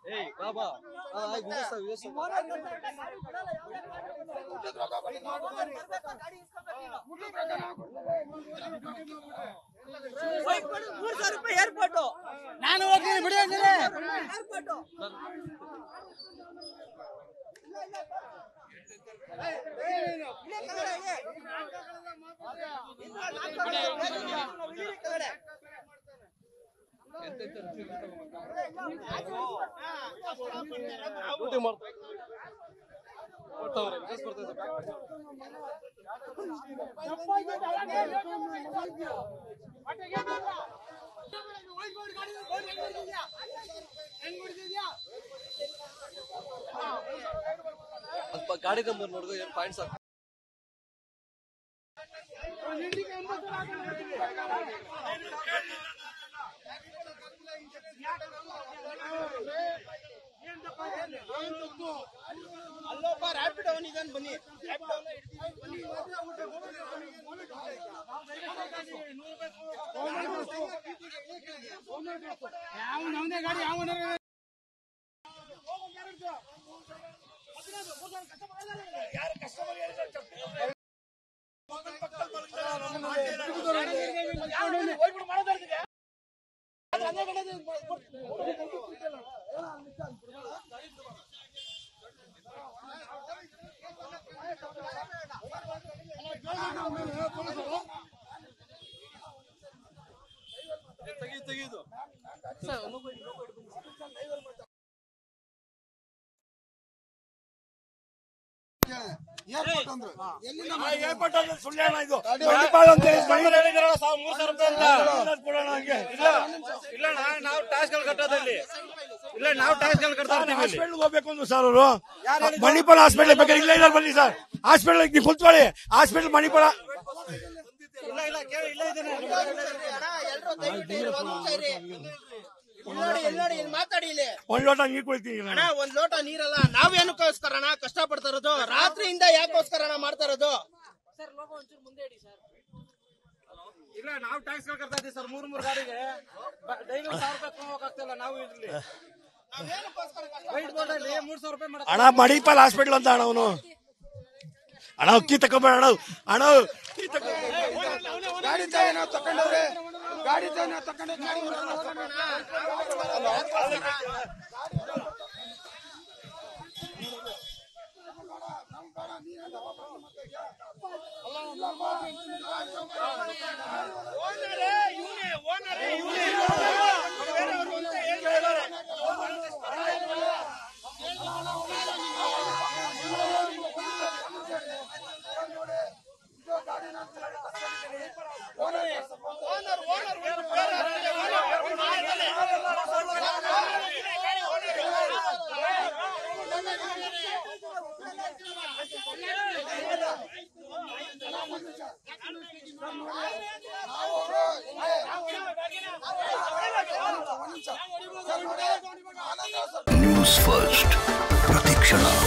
ಏಯ್ ಬಾಬಾ ಆಯ್ತು ವಿಜಯ್ ವಿಜಯ್ ಮೂರ್ ಸಾವಿರ ರೂಪಾಯಿ ಏರ್ಪೋರ್ಟ್ ನಾನು ಹೋಗ್ತೀನಿ ಬಿಡಿ ಅಂದಿಲ್ಲ. ಏರ್ಪೋರ್ಟ್ ಡ್ಯೂಟಿ ಮಾಡ್ತಾ ಕೊಡ್ತಾವ್ರೆ ವಿಜಯ್ ಬರ್ತಾ ಇದ್ದಾರೆ ಅಲ್ಪ ಗಾಡಿ ನಂಬರ್ ನೋಡಿದ್ರೆ ಏನ್ ಪಾಯಿಂಟ್ಸ್ ಆಗ್ತದೆ ಅಲ್ಲೊಬ್ಬ ರ್ಯಾಪಿಡ್ ಅವನಿದ್ದಾನೆ ಬನ್ನಿ ರ್ಯಾಪಿಡ್ ಅವನ ಬನ್ನಿ ಯಾವನೇ ಗಾಡಿ ಯಾವನ ತೆಗಿ ತೆಗೀದು ಏರ್ಪೋರ್ಟ್ ಅಂದ್ರೆ ಸುಳ್ಳು ಅಣ್ಣ ಇದು ಮಣಿಪಾಲ್ ಅಂತ ಹೇಳಿ ಮೂರ್ ಸಾವಿರ ರೂಪಾಯಿ ಅಂತ ಕೊಡೋಣ ಹಂಗೆ ಇಲ್ಲ ನಾ- ನಾವು ಟ್ಯಾಕ್ಸ್ ಗಳು ಕಟ್ಟೋದಲ್ಲಿ ಇಲ್ಲ ನಾವು ಟ್ಯಾಕ್ಸ್ ಗಳು ಕಟ್ತಾ ಇರ್ತೀವಿ ಇಲ್ಲಿ. ಹಾಸ್ಪಿಟಲ್ ಹೋಗ್ಬೇಕು ಅಂದ್ರು ಸರ್ ಅವರು ಮಣಿಪಾಲ್ ಹಾಸ್ಪಿಟಲ್ ಬೇಕಾದ್ರೆ ಇಲ್ಲ ಇಲ್ಲ ಬನ್ನಿ ಸರ್ ಹಾಸ್ಪಿಟಲ್ ನೀವು ಕುತ್ಕೊಳ್ಳಿ ಹಾಸ್ಪಿಟಲ್ ಮಣಿಪಾಲ ಇಲ್ಲ ಇಲ್ಲ ಕೇಳಿ ಇಲ್ಲ ಇದೇನೆ ಎಲ್ರು ದಯವಿಟ್ಟು ಇರಿ, ಒಂದ್ ನಿಮಿಷ ಇರಿ. ಇಲ್ಲಿ ನೋಡಿ ಇಲ್ಲಿ ನೋಡಿ ಇಲ್ಲಿ ಮಾತಾಡಿ ಇಲ್ಲಿ ಒಂದ್ ಲೋಟ ನೀರ್ ಕುಡಿತೀನಿ ಅಣ್ಣ ಒಂದ್ ಲೋಟ ನೀರಲ್ಲ ನಾವೇನಕ್ಕೋಸ್ಕರ ಅಣ್ಣ ಕಷ್ಟ ಪಡ್ತಾ ಇರೋದು ರಾತ್ರಿಯಿಂದ ಯಾಕೋಸ್ಕರ ಅಣ್ಣ ಮಾಡ್ತಾ ಇರೋದು ಇಲ್ಲ ನಾವು ಟ್ಯಾಕ್ಸ್ ಗಳು ಕಟ್ತಾ ಇದ್ದೀವಿ ಸರ್ ಮೂರ್ ಮೂರ್ ಗಾಡಿಗೆ ಡೈಲಿ ಸಾವಿರ ರೂಪಾಯಿ ತಗೋಬೇಕಾಗ್ತಿಲ್ಲ ನಾವು ಇಲ್ಲಿ ನಾವೇನಕ್ಕೋಸ್ಕರ ಕಷ್ಟ ವೈಟ್ ಬೋರ್ಡ್ ಅಲ್ಲಿ ಮೂರ್ ಸಾವಿರ ರೂಪಾಯಿ ಮಾಡಕ್ ಅಣ್ಣ ಮಣಿಪಾಲ್ ಹಾಸ್ಪಿಟಲ್ ಅಂತ ಅಣ್ಣ ಅವನು ಅಣ್ಣ ಅಕ್ಕಿ ತಕೊಂಬೇಡ ಅಣ್ಣ ಅಣ್ಣ ಅಕ್ಕಿ ತಕೊ ಗಾಡಿ ತಾಯಿನ ತಕೊಂಡವ್ರೆ ಗಾಡಿ ತಾಯಿನ ತಕೊಂಡೆ ಓನರೇ ಇವನೇ ಓನರೇ ಇವನೇ ಬೇರೆಯವರು ಅಂತ ಹೇಳ್ತಾ ಇದ್ದಾರೆ ಓನರ್ ಓನರ್ ಬೇರೆ ನ್ಯೂಸ್ ಫಸ್ಟ್ ಪ್ರತಿಕ್ಷಣ